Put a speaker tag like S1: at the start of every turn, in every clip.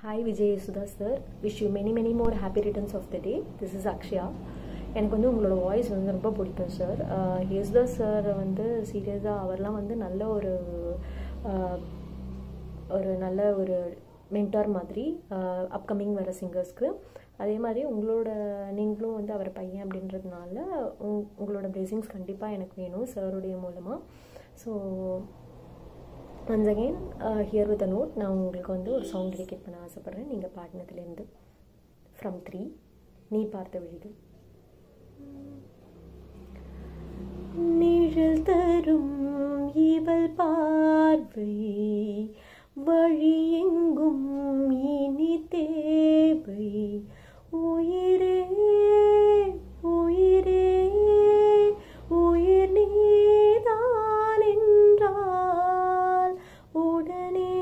S1: Hi Vijay Sudha sir. Wish you many many more happy returns of the day. This is Akshya. எனக்கு வந்து உங்களோட voice வந்து ரொம்ப பிடிக்கும் சார் யேசுதா சார் வந்து சீரியஸாக அவர்லாம் வந்து நல்ல ஒரு ஆஹ், ஒரு நல்ல ஒரு மென்டார் மாதிரி அப்கமிங் வர சிங்கர்ஸ்க்கு அதே மாதிரி உங்களோட நீங்களும் வந்து அவர் பையன் அப்படின்றதுனால உங் உங்களோட பிளெஸிங்ஸ் கண்டிப்பாக எனக்கு வேணும் சாருடைய மூலமாக so once again here with a note நான் உங்களுக்கு வந்து ஒரு சாங் டெடிகேட் பண்ண ஆசைப்பட்றேன் நீங்கள் பாடினதுலேருந்து ஃப்ரம் த்ரீ நீ பார்த்த விழிகள் நிழல் தரும் இவள் பார்வை வழியெங்கும் இனி தேவை உயிரே உயிரே உயிர் நீதான் என்றால் உடனே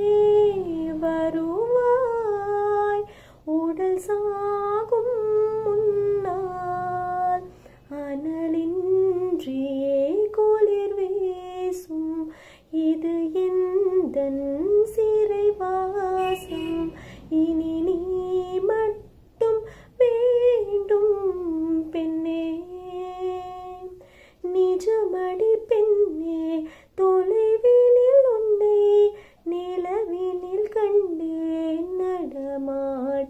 S1: வருவாய் உடல் சாகும் முன்னால் அனலின்றியே குளிர் வீசும் இது எந்தன் சிறைவாசம் இனி நீ மட்டும் வேண்டும் பெண்ணே நிஜமடி பெண்ணே தொலைவினில் உன்னை நிலவினில் கண்டேன் நடமாட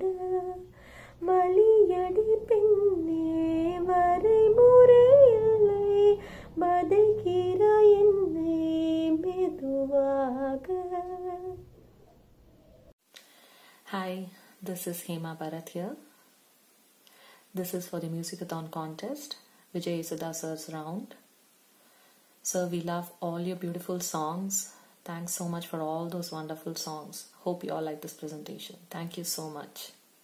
S1: வழியடி பெண்ணே வரைமுறை இல்லை வதைக்கிறாய் என்னை மெதுவாக
S2: Hi, this is Hema Bharat here. This is for the Musicathon contest, Vijay Sudha Sir's round. Sir, we love all your beautiful songs. Thanks so much for all those wonderful songs. Hope you all like this presentation. Thank you so much.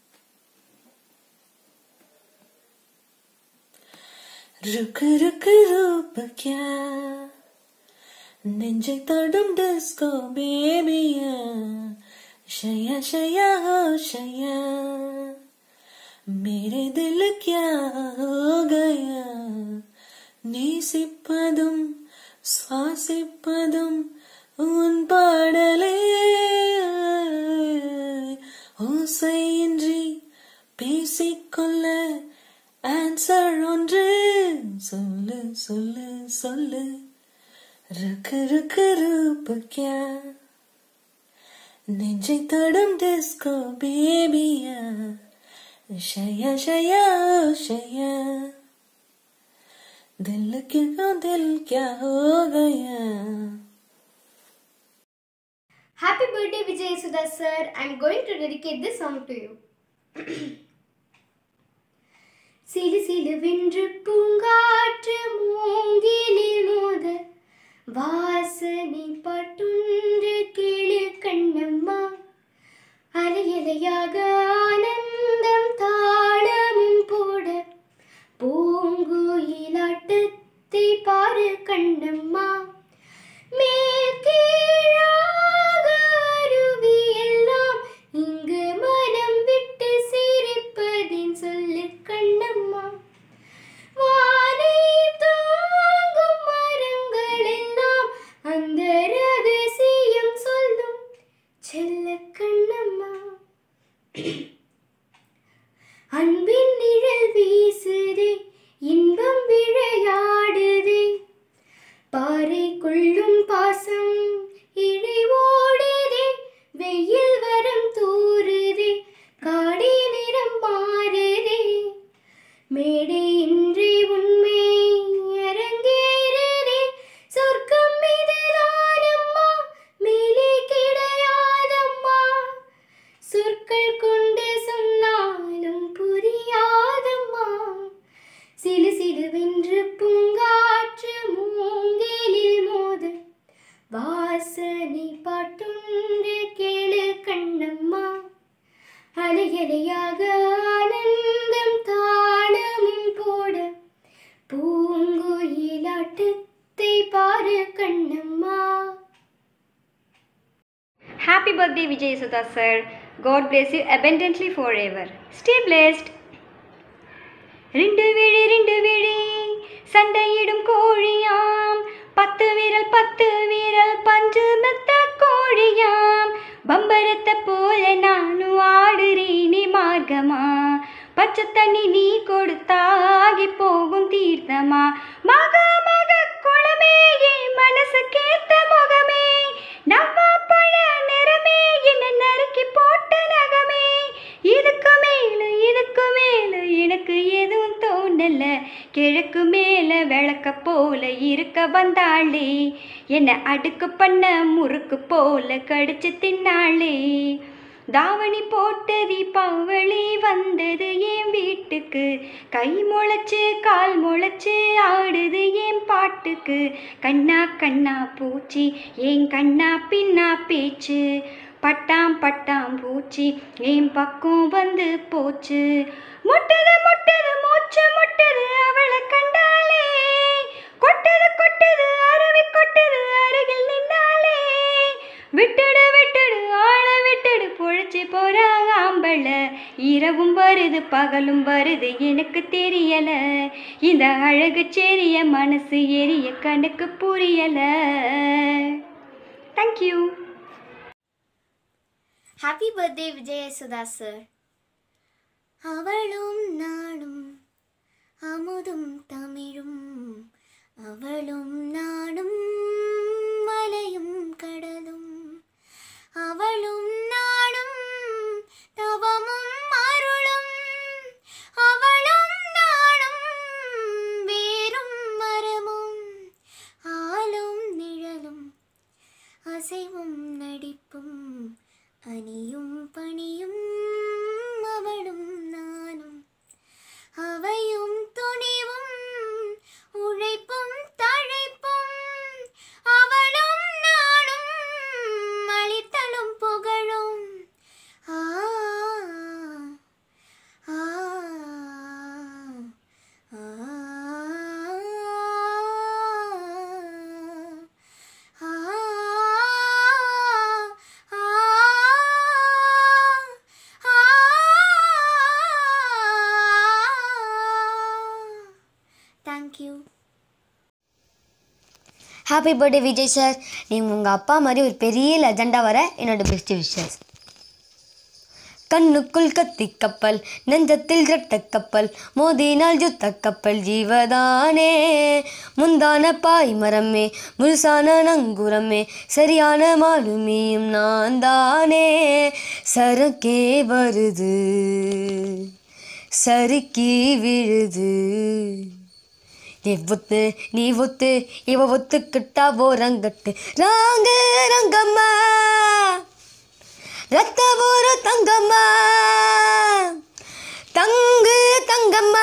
S2: रुक रुक रूप क्या நெஞ்சை தொடும் disco பேபியா शया शया हो शया मेरे दिल क्या हो गया நேசிப்பதும் சுவாசிப்பதும் உன் பாடலே ஓசையின்றி பேசிக்கொள்ள ஆன்சர் ஒன்று சொல்லு சொல்லு சொல்லு ருக்கு ருக்கு ரூபு கியா நெஞ்சை தொடும் டிஸ்கோ பேபியா ஷயா ஷயா ஓ ஷயா दिल क्यों दिल क्या हो गया
S3: Happy birthday, Vijay Sudha sir. I'm going to dedicate this song to you. சிலு சிலுவென்று பூங்காற்று மூங்கிலில் மோத வாசனை பட்டுன்று கேளு கண்ணம்மா அலையலையாக ஆனந்தம் தாளமும் போட பூங்குயிலாட்டத்தை பாரு கண்ணம்மா மேல் கீழாக அருவி எல்லாம் இங்கு மனம் விட்டு சிரிப்பதின் சொல்லு கண்ணம்மா வானை தாங்கும் மரங்கள் எல்லாம் அந்த ரகசியம் சொல்லும் செல்ல கண்ணம்மா அன்பின் நிழல் வீசுதே இன்பம் விளையாடுதே பாறை கொள்ளும் பாசம் இழை ஓடுதே வெயில் வரம் தூறுதே காடி நிறம் மாறுதே மேடை இன்றி உண்மை அரங்கேறுதே சொர்க்கம் இதுதானம்மா மேலே கிடையாதம்மா சொற்கள் கொண்டு சொன்னாலும் புரியாதம்மா சிலு சிலுவென்று பூங்காற்று மூங்கிலில் மோத வாசனை பாட்டுண்டு கேளு கண்ணம்மா அலையலையாக ஆனந்தம் தாளமும் போட பூங்குயிலாட்டத்தை பாரு Kannamma
S4: Happy birthday, Vijay Sudha sir. God bless you abundantly forever. Stay blessed. ரெண்டு விழி ரெண்டு விழி சண்டையிடும் கோழியாம் பத்து விரல் பத்து விரல் பஞ்சு மெத்த கோழியாம் பம்பரத்தை போல நானும் பச்சை தண்ணி நீ கொடுத்தாகி போகும் தீர்த்தமா மக மக குளமே என் மனசுக்கேத்த முகமே நவ்வா பழ நிறமே என்ன நறுக்கி போட்ட நகமே இதுக்கு மேல இதுக்கு மேல எனக்கு எதுவும் தோணல கிழக்கு மேல விளக்க போல இருக்க வந்தாளே என்ன அடுக்கு பண்ண முறுக்கு போல கடிச்சு தின்னாளே தாவணி போட்ட தீபாவளி வந்தது என் வீட்டுக்கு கை முளைச்சு கால் முளைச்சு ஆடுது என் பாட்டுக்கு கண்ணா கண்ணா பூச்சி என் கண்ணா பின்னா பேச்சு பட்டாம் பட்டாம் பூச்சி என் பக்கம் வந்து போச்சு முட்டது முட்டது மூச்சு முட்டது அவளை கண்டாலே கொட்டது கொட்டது அருவி கொட்டது அருகில் நின்னாலே விட்டுடு விட்டுடு ஆள விட்டுடு பொழைச்சி போறாங்க ஆம்பள இரவும் வருது பகலும் வருது எனக்கு தெரியல இந்த அழகு செரிய மனசு எரிய கணக்கு புரியல thank you
S3: Happy birthday, Vijay Sudha sir. அவளும் நானும் அமுதும் தமிழும் அவளும் நானும் மலையும் கடலும் அவளும் நானும் தவமும் அருளும் அவளும் நானும் வேரும் மரமும் ஆளும் நிழலும் அசைவும் நடிப்பும் அணியும் பணியும் அவளும் நானும் அவையும் துணிவும் உழைப்பும் தழைப்பும் அவளும் நானும் அளித்தலும் புகழும் ஆ ஆ thank you
S5: happy birthday Vijay sir நீங்கள் உங்கள் அப்பா மாதிரி ஒரு பெரிய லெஜண்டாக வர என்னோட பெஸ்ட் விஷஸ் கண்ணுக்குள் கத்தி கப்பல் நெஞ்சத்தில் ரெட்ட கப்பல் மோதினால் யுத்த கப்பல் ஜீவதானே முந்தான பாய் மரமே முழுசான நங்குரமே சரியான மாலுமியும் நான் தானே சரக்கே வருது சறுக்கி விழுது நீ ஒத்து நீ ஒத்து இவ ஒத்துக்கிட்டா ஓரங்கட்டு ராங்க ரங்கம்மா ரத்த ஒரு தங்கம்மா தங்கு தங்கம்மா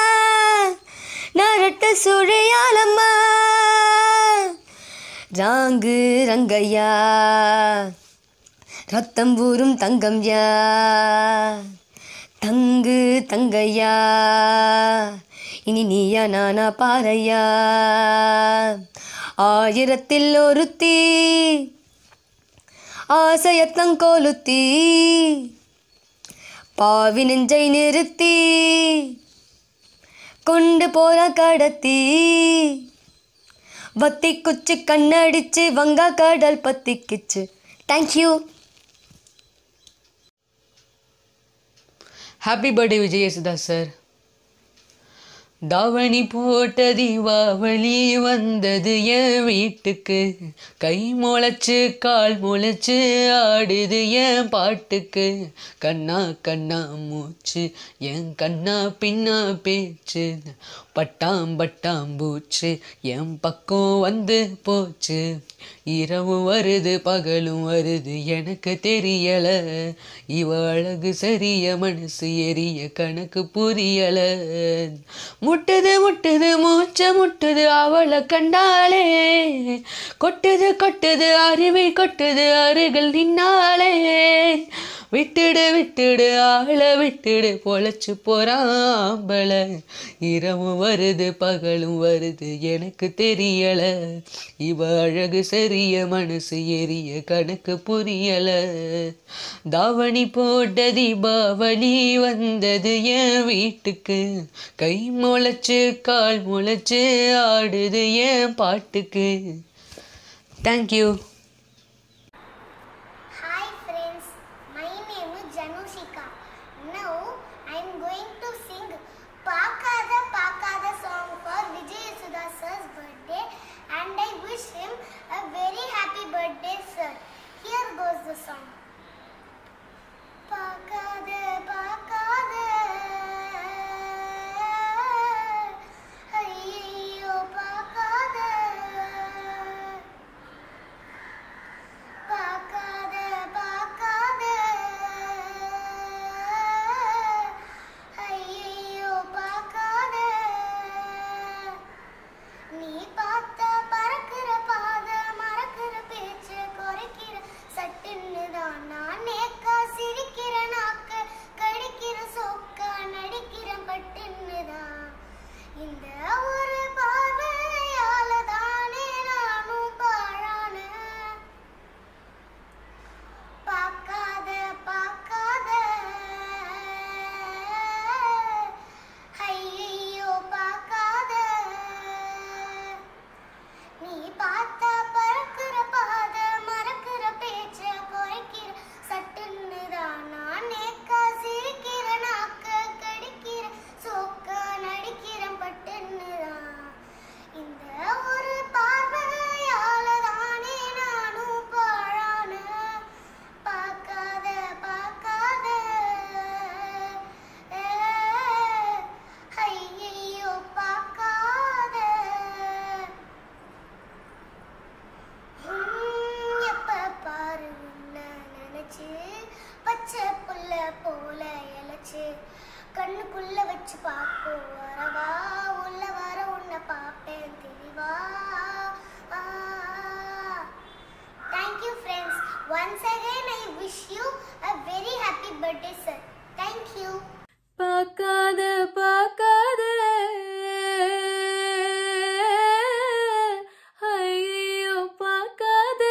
S5: நரட்ட சுழியாலம்மா ராங்கு ரங்கையா ரத்தம் ஊறும் தங்கம் யா தங்கு தங்கையா இனி நீயா நானா பாறையா ஆயிரத்தில் ஒருத்தி ஆசையத்தங்கோலுத்தி பாவி நெஞ்சை நிறுத்தி கொண்டு போற கடத்தி வத்தி குச்சி கண்ணடிச்சு வங்கா கடல் பத்திக்குச்சு thank you
S6: happy birthday Vijay Yesudas sir தாவணி போட்ட தீபாவளி வந்தது என் வீட்டுக்கு கை முளைச்சு கால் முளைச்சு ஆடுது என் பாட்டுக்கு கண்ணா கண்ணா மூச்சு என் கண்ணா பின்னா பேச்சு பட்டாம் பட்டாம் பூச்சு என் பக்கம் வந்து போச்சு இரவு வருது பகலும் வருது எனக்கு தெரியல இவ அழகு சரிய மனசு எரிய கணக்கு புரியல முட்டுது முட்டுது மூச்ச முட்டுது அவளை கண்டாலே கொட்டுது கொட்டுது அருவி கொட்டுது அருகில் நின்னாலே விட்டுடு விட்டுடு ஆள விட்டுடு பொழைச்சு போறாம்பள இரவு வருது பகலும் வருது எனக்கு தெரியல இவ அழகு சரிய மனசு எரிய கணக்கு புரியல தாவணி போட்ட தீபாவளி வந்தது என் வீட்டுக்கு கை முளைச்சு கால் முளைச்சு ஆடுது என் பாட்டுக்கு thank you
S7: Hi friends, my name is Janushika. Now I am going to the song. பார்க்காத பார்க்காத ஐயோ பார்க்காத பார்க்காத பார்க்காத ஐயோ பார்க்காத நீ பார்த்த பறக்கிற பாத மறக்கிற பேச்சு குறைக்கிற சட்டுன்னு தான் நான் நேக்கா சிரிக்கிற நாக்கு கடிக்கிற சொக்கா நடிக்கிற பட்டுன்னு தான் இந்த ஒரு பார்வையால தானே நானும் பாழான பார்க்காத பார்க்காத ஐயோ பார்க்காத நீ பார்த்த பறக்கிற பாத மறக்கிற பேச்ச குறைக்கிற சட்டுன்னு தான் நான் நேக்கா சிரிக்கிற நாக்கு கடிக்கிற சோக்க நடிக்கிற பட்டுன்னு தான் இந்த ஒரு பார்வையால தானே நானும் பாழான பார்க்காத பார்க்காத ஐயோ பார்க்காத உம், எப்ப பாரு உன்னை நினைச்சு பச்சை புள்ள போல இழைச்சு கண்ணுக்குள்ள வச்சு பார்ப்போம் வரவா உள்ள வர உன்னை பார்ப்பேன் தெளிவா thank you friends once again I wish you a very happy birthday sir thank you
S1: பார்க்காத பார்க்காத ஐயோ பார்க்காத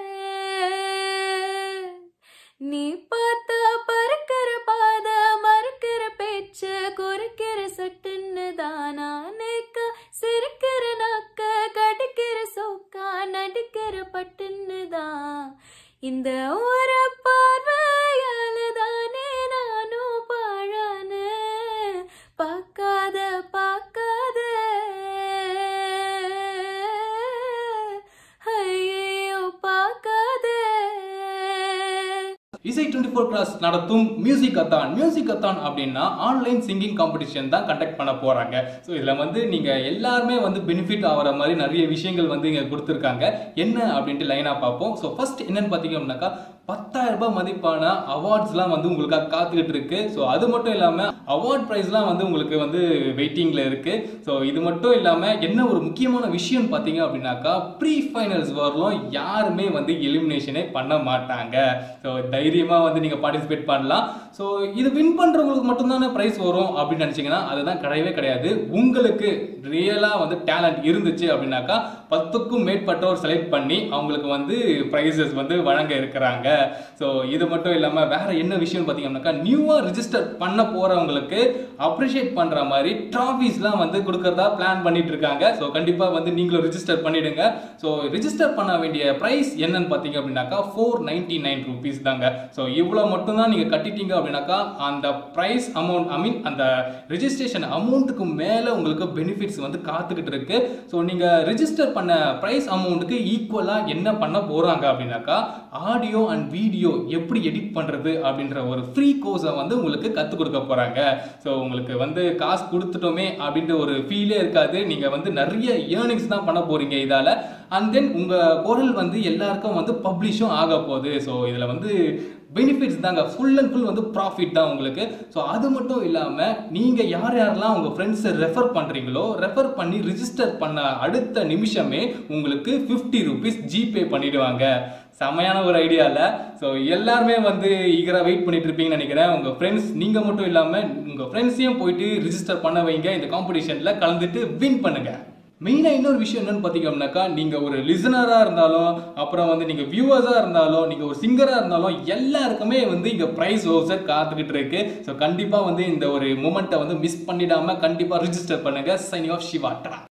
S1: நீ பார்த்தா பறக்கிற பாத மறுக்கிற பேச்ச குறைக்கிற சட்டுன்னு தானா நேக்க சிரிக்கிற நாக்க கடிக்கிற சோக்கா நடிக்கிற பட்டுன்னு தான் இந்த ஒரு பார்வையால தானே நானும் பாழான பார்க்காத பார்க்காத ஐயோ பார்க்காத
S8: இசை டுவெண்ட்டி ஃபோர் கிளாஸ் நடத்தும் மியூசிக் அத்தான் மியூசிக் அத்தான் அப்படின்னா ஆன்லைன் சிங்கிங் காம்படிஷன் தான் கண்டக்ட் பண்ண போறாங்க ஸோ இதில் வந்து நீங்க எல்லாருமே வந்து பெனிஃபிட் ஆகிற மாதிரி நிறைய விஷயங்கள் வந்து இங்கே கொடுத்துருக்காங்க என்ன அப்படின்ட்டு லைனாக பார்ப்போம் ஸோ ஃபர்ஸ்ட் என்னன்னு பார்த்தீங்க அப்படின்னாக்கா பத்தாயிரம் ரூபாய் மதிப்பான அவார்ட்ஸ்லாம் வந்து உங்களுக்காக காத்துக்கிட்டு இருக்கு ஸோ அது மட்டும் இல்லாமல் அவார்ட் ப்ரைஸ்லாம் வந்து உங்களுக்கு வந்து வெயிட்டிங்கில் இருக்கு ஸோ இது மட்டும் இல்லாமல் என்ன ஒரு முக்கியமான விஷயம் பார்த்தீங்க அப்படின்னாக்கா ப்ரீ ஃபைனல்ஸ் வரலும் யாருமே வந்து எலிமினேஷனே பண்ண மாட்டாங்க ஸோ தைரியமாக வந்து நீங்கள் பார்ட்டிசிபேட் பண்ணலாம் ஸோ இது வின் பண்ணுறவங்களுக்கு மட்டும்தானே ப்ரைஸ் வரும் அப்படின்னு நினச்சிங்கன்னா அதுதான் கிடையவே கிடையாது உங்களுக்கு ரியலாக வந்து டேலண்ட் இருந்துச்சு அப்படின்னாக்கா பத்துக்கும் மேற்பட்டோர் செலக்ட் பண்ணி அவங்களுக்கு வந்து ப்ரைஸஸ் வந்து வழங்க இருக்கிறாங்க ஸோ இது மட்டும் இல்லாமல் வேற என்ன விஷயம் பார்த்தீங்கன்னாக்கா நியூவாக ரிஜிஸ்டர் பண்ண போகிறவங்களுக்கு அப்ரிஷியேட் பண்ணுற மாதிரி ட்ராஃபீஸ்லாம் வந்து கொடுக்கறதா பிளான் பண்ணிட்டு இருக்காங்க ஸோ கண்டிப்பாக வந்து நீங்களும் ரிஜிஸ்டர் பண்ணிடுங்க ஸோ ரிஜிஸ்டர் பண்ண வேண்டிய ப்ரைஸ் என்னன்னு பார்த்தீங்க அப்படின்னாக்கா ஃபோர் நைன்டி நைன் ருபீஸ் தாங்க ஸோ இவ்வளோ மட்டும்தான் நீங்கள் கட்டிட்டீங்க அப்படின்னாக்கா அந்த ப்ரைஸ் அமௌண்ட் ஐ மீன் அந்த ரிஜிஸ்ட்ரேஷன் அமௌண்ட்டுக்கு மேலே உங்களுக்கு பெனிஃபிட்ஸ் வந்து காத்துக்கிட்டு இருக்கு ஸோ நீங்கள் ரிஜிஸ்டர் பண்ண ப்ரைஸ் அமௌண்ட்டுக்கு ஈக்குவலாக என்ன பண்ண போகிறாங்க அப்படின்னாக்கா ஆடியோ அண்ட் வீடியோ எப்படி எடிட் பண்ணுறது அப்படின்ற ஒரு ஃப்ரீ கோர்ஸை வந்து உங்களுக்கு கற்றுக் கொடுக்க போகிறாங்க ஸோ உங்களுக்கு வந்து காசு கொடுத்துட்டோமே அப்படின்ற ஒரு ஃபீலே இருக்காது நீங்கள் வந்து நிறைய ஏர்னிங்ஸ் தான் பண்ண போகிறீங்க இதால் அண்ட் தென் உங்கள் குரல் வந்து எல்லாருக்கும் வந்து பப்ளிஷும் ஆக போகுது ஸோ இதில் வந்து பெனிஃபிட்ஸ் தாங்க ஃபுல் அண்ட் ஃபுல் வந்து ப்ராஃபிட் தான் உங்களுக்கு ஸோ அது மட்டும் இல்லாமல் நீங்கள் யார் யாரெல்லாம் உங்கள் ஃப்ரெண்ட்ஸை ரெஃபர் பண்ணுறீங்களோ ரெஃபர் பண்ணி ரிஜிஸ்டர் பண்ண அடுத்த நிமிஷமே உங்களுக்கு ஃபிஃப்டி ருபீஸ் ஜிபே பண்ணிடுவாங்க செமையான ஒரு ஐடியா இல்லை ஸோ எல்லாருமே வந்து ஈகராக வெயிட் பண்ணிட்டு இருப்பீங்கன்னு நினைக்கிறேன் உங்கள் ஃப்ரெண்ட்ஸ் நீங்கள் மட்டும் இல்லாமல் உங்கள் ஃப்ரெண்ட்ஸையும் போயிட்டு ரிஜிஸ்டர் பண்ண வைங்க இந்த காம்படிஷனில் கலந்துட்டு வின் பண்ணுங்க மெயினாக இன்னொரு விஷயம் என்னன்னு பார்த்தீங்கன்னாக்கா நீங்கள் ஒரு லிசனராக இருந்தாலும் அப்புறம் வந்து நீங்கள் வியூவர்ஸாக இருந்தாலும் நீங்கள் ஒரு சிங்கராக இருந்தாலும் எல்லாருக்குமே வந்து இங்கே ப்ரைஸ் ஓசர் காத்துக்கிட்டு இருக்கு ஸோ கண்டிப்பாக வந்து இந்த ஒரு மூமெண்ட்டை வந்து மிஸ் பண்ணிடாமல் கண்டிப்பாக ரிஜிஸ்டர் பண்ணுங்க சைனி ஆஃப் சிவா